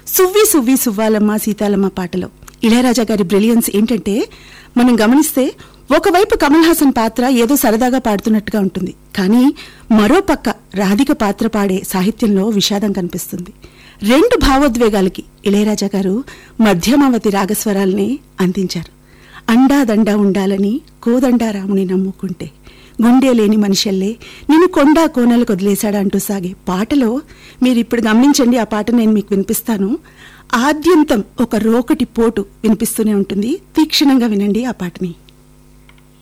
సువ్వి సువ్వి సువ్వాలమ్మ సీతాలమ్మ పాటలో ఇళయరాజా గారి బ్రిలియన్స్ ఏంటంటే మనం గమనిస్తే ఒకవైపు కమల్ హాసన్ పాత్ర ఏదో సరదాగా పాడుతున్నట్టుగా ఉంటుంది కానీ మరో పక్క రాధిక పాత్ర పాడే సాహిత్యంలో విషాదం కనిపిస్తుంది రెండు భావోద్వేగాలకి ఇళయరాజా గారు మధ్యమావతి రాగస్వరాల్ని అందించారు అండాదండా ఉండాలని కోదండా రాముని నమ్ముకుంటే గుండె లేని మనిషల్లే నేను కొండా కోనలకు వదిలేశాడు అంటూ సాగే పాటలో మీరు ఇప్పుడు గమనించండి ఆ పాట నేను మీకు వినిపిస్తాను ఆద్యంతం ఒక రోకటి పోటు వినిపిస్తూనే ఉంటుంది తీక్షణంగా వినండి ఆ పాటని